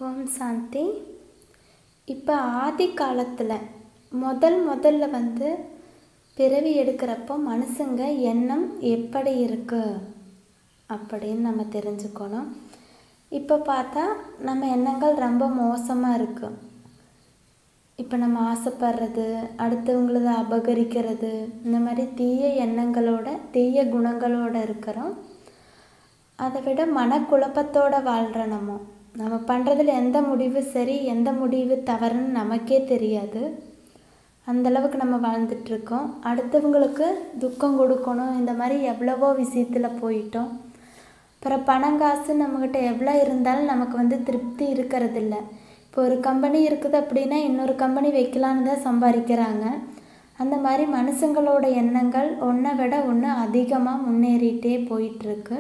ஓம் சாந்தி இப்போ ஆதி காலத்தில் முதல் முதல்ல வந்து பிறவி எடுக்கிறப்போ மனுஷங்க எண்ணம் எப்படி இருக்கு அப்படின்னு நம்ம தெரிஞ்சுக்கணும் இப்போ பார்த்தா நம்ம எண்ணங்கள் ரொம்ப மோசமாக இருக்கு இப்போ நம்ம ஆசைப்படுறது அடுத்தவங்களத அபகரிக்கிறது இந்த மாதிரி தீய எண்ணங்களோட தீய குணங்களோட இருக்கிறோம் அதை விட மனக்குழப்பத்தோட வாழ்கிற நம்ம நம்ம பண்ணுறதுல எந்த முடிவு சரி எந்த முடிவு தவறுன்னு நமக்கே தெரியாது அந்தளவுக்கு நம்ம வாழ்ந்துட்டுருக்கோம் அடுத்தவங்களுக்கு துக்கம் கொடுக்கணும் இந்த மாதிரி எவ்வளவோ விஷயத்தில் போயிட்டோம் அப்புறம் பணம் காசு நம்மக்கிட்ட எவ்வளோ இருந்தாலும் நமக்கு வந்து திருப்தி இருக்கிறதில்ல இப்போ ஒரு கம்பெனி இருக்குது அப்படின்னா இன்னொரு கம்பெனி வைக்கலான்னு தான் சம்பாதிக்கிறாங்க அந்த மாதிரி மனுஷங்களோட எண்ணங்கள் ஒன்றை விட ஒன்று அதிகமாக முன்னேறிட்டே போயிட்டுருக்கு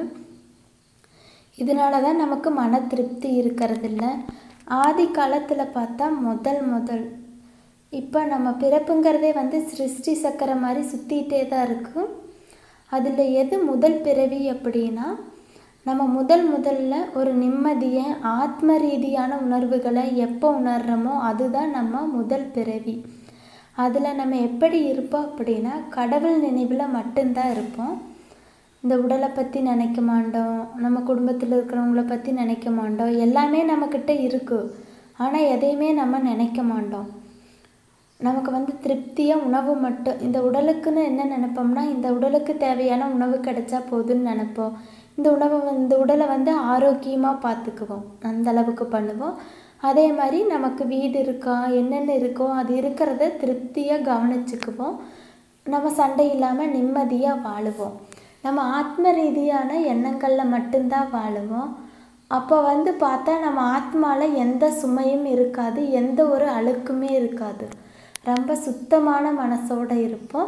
இதனால தான் நமக்கு மன திருப்தி இருக்கிறதில்ல ஆதி காலத்தில் பார்த்தா முதல் முதல் இப்போ நம்ம பிறப்புங்கிறதே வந்து சிருஷ்டி சக்கரை மாதிரி சுற்றிகிட்டே தான் இருக்குது அதில் எது முதல் பிறவி அப்படின்னா நம்ம முதல் முதல்ல ஒரு நிம்மதியை ஆத்ம ரீதியான உணர்வுகளை எப்போ உணர்கிறோமோ அதுதான் நம்ம முதல் பிறவி அதில் நம்ம எப்படி இருப்போம் அப்படின்னா கடவுள் நினைவில் மட்டும்தான் இருப்போம் இந்த உடலை பற்றி நினைக்க மாட்டோம் நம்ம குடும்பத்தில் இருக்கிறவங்கள பற்றி நினைக்க மாட்டோம் எல்லாமே நம்மக்கிட்ட இருக்குது ஆனால் எதையுமே நம்ம நினைக்க மாட்டோம் நமக்கு வந்து திருப்தியாக உணவு மட்டும் இந்த உடலுக்குன்னு என்ன நினைப்போம்னா இந்த உடலுக்கு தேவையான உணவு கிடைச்சா போதுன்னு நினைப்போம் இந்த உணவை இந்த உடலை வந்து ஆரோக்கியமாக பார்த்துக்குவோம் அந்த அளவுக்கு பண்ணுவோம் அதே மாதிரி நமக்கு வீடு இருக்கா என்னென்ன இருக்கோ அது இருக்கிறத திருப்தியாக கவனிச்சுக்குவோம் நம்ம சண்டை இல்லாமல் நிம்மதியாக வாழுவோம் நம்ம ஆத்ம ரீதியான எண்ணங்களில் மட்டும்தான் வாழுவோம் அப்போ வந்து பார்த்தா நம்ம ஆத்மாவில் எந்த சுமையும் இருக்காது எந்த ஒரு அழுக்குமே இருக்காது ரொம்ப சுத்தமான மனசோடு இருப்போம்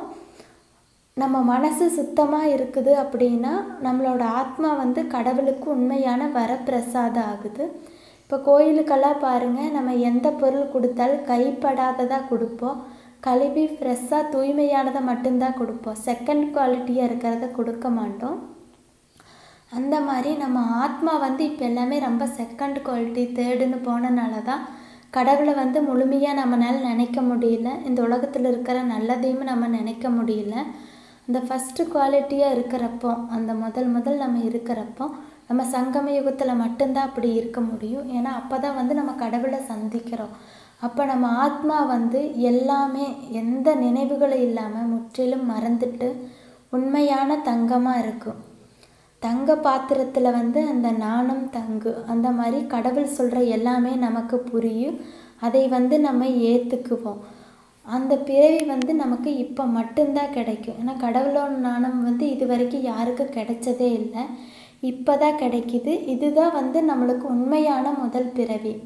நம்ம மனசு சுத்தமாக இருக்குது அப்படின்னா நம்மளோட ஆத்மா வந்து கடவுளுக்கு உண்மையான வரப்பிரசாதம் ஆகுது இப்போ கோயிலுக்கெல்லாம் பாருங்கள் நம்ம எந்த பொருள் கொடுத்தாலும் கைப்படாததாக கொடுப்போம் கழுவி ஃப்ரெஷ்ஷாக தூய்மையானதை மட்டும்தான் கொடுப்போம் செகண்ட் குவாலிட்டியாக இருக்கிறத கொடுக்க மாட்டோம் அந்த மாதிரி நம்ம ஆத்மா வந்து இப்போ எல்லாமே ரொம்ப செகண்ட் குவாலிட்டி தேர்டுன்னு போனனால தான் கடவுளை வந்து முழுமையாக நம்மளால் நினைக்க முடியல இந்த உலகத்தில் இருக்கிற நல்லதையும் நம்ம நினைக்க முடியல அந்த ஃபஸ்ட்டு குவாலிட்டியாக இருக்கிறப்போ அந்த முதல் முதல் நம்ம இருக்கிறப்போ நம்ம சங்கம யுகத்தில் மட்டும்தான் அப்படி இருக்க முடியும் ஏன்னா அப்போ தான் வந்து நம்ம கடவுளை சந்திக்கிறோம் அப்போ நம்ம ஆத்மா வந்து எல்லாமே எந்த நினைவுகளும் இல்லாமல் முற்றிலும் மறந்துட்டு உண்மையான தங்கமாக இருக்கும் தங்க பாத்திரத்தில் வந்து அந்த நாணம் தங்கு அந்த மாதிரி கடவுள் சொல்கிற எல்லாமே நமக்கு புரியும் அதை வந்து நம்ம ஏற்றுக்குவோம் அந்த பிறவி வந்து நமக்கு இப்போ மட்டும்தான் கிடைக்கும் ஏன்னா கடவுளோட நாணம் வந்து இது வரைக்கும் யாருக்கும் கிடைச்சதே இல்லை இப்போ தான் கிடைக்கிது இதுதான் வந்து நம்மளுக்கு உண்மையான முதல் பிறவி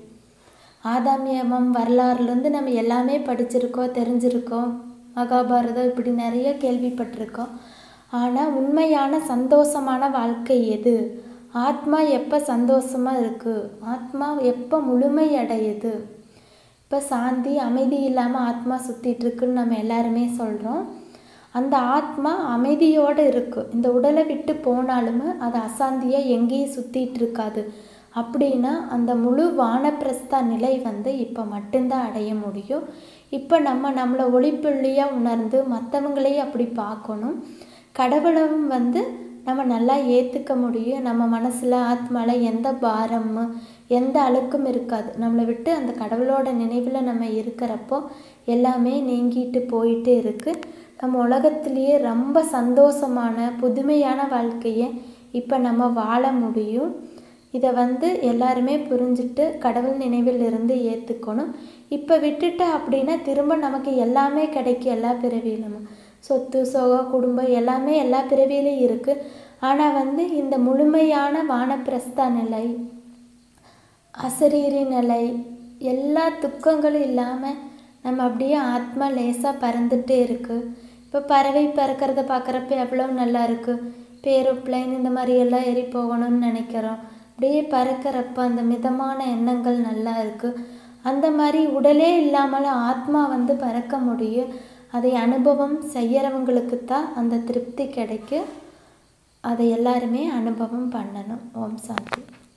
ஆதாமியமம் வரலாறுலேருந்து நம்ம எல்லாமே படிச்சிருக்கோம் தெரிஞ்சிருக்கோம் மகாபாரதம் இப்படி நிறைய கேள்விப்பட்டிருக்கோம் ஆனால் உண்மையான சந்தோஷமான வாழ்க்கை எது ஆத்மா எப்போ சந்தோஷமாக இருக்குது ஆத்மா எப்போ முழுமை அடையுது இப்போ சாந்தி அமைதி இல்லாமல் ஆத்மா சுற்றிட்டுருக்குன்னு நம்ம எல்லாருமே சொல்கிறோம் அந்த ஆத்மா அமைதியோடு இருக்குது இந்த உடலை விட்டு போனாலுமே அது அசாந்தியாக எங்கேயும் சுற்றிட்டு இருக்காது அப்படின்னா அந்த முழு வானப்பிரஸ்தா நிலை வந்து இப்போ மட்டும்தான் அடைய முடியும் இப்போ நம்ம நம்மளை ஒளிப்புள்ளியாக உணர்ந்து மற்றவங்களையும் அப்படி பார்க்கணும் கடவுளும் வந்து நம்ம நல்லா ஏற்றுக்க முடியும் நம்ம மனசில் ஆத்மாவில் எந்த பாரமும் எந்த அழுக்கும் இருக்காது நம்மளை விட்டு அந்த கடவுளோட நினைவில் நம்ம இருக்கிறப்போ எல்லாமே நீங்கிட்டு போயிட்டே இருக்குது நம்ம உலகத்திலேயே ரொம்ப சந்தோஷமான புதுமையான வாழ்க்கையை இப்போ நம்ம வாழ முடியும் இதை வந்து எல்லாருமே புரிஞ்சுட்டு கடவுள் நினைவில் இருந்து ஏற்றுக்கணும் இப்போ விட்டுட்டு அப்படின்னா திரும்ப நமக்கு எல்லாமே கிடைக்கும் எல்லா பிறவியிலும் சொத்து சோகம் குடும்பம் எல்லாமே எல்லா பிறவியிலையும் இருக்குது ஆனால் வந்து இந்த முழுமையான வானப்பிரஸ்தா நிலை அசரீரி நிலை எல்லா துக்கங்களும் இல்லாமல் நம்ம அப்படியே ஆத்மா லேசாக பறந்துகிட்டே இருக்குது இப்போ பறவை பறக்கிறத பார்க்குறப்ப எவ்வளோ நல்லா இருக்குது இப்போ ஏரோப்ளைன் இந்த மாதிரி எல்லாம் ஏறி போகணும்னு நினைக்கிறோம் அப்படியே பறக்கிறப்ப அந்த மிதமான எண்ணங்கள் நல்லா இருக்குது அந்த மாதிரி உடலே இல்லாமல் ஆத்மா வந்து பறக்க முடியும் அதை அனுபவம் செய்கிறவங்களுக்கு தான் அந்த திருப்தி கிடைக்கும் அதை எல்லாருமே அனுபவம் பண்ணணும் ஓம் சாந்தி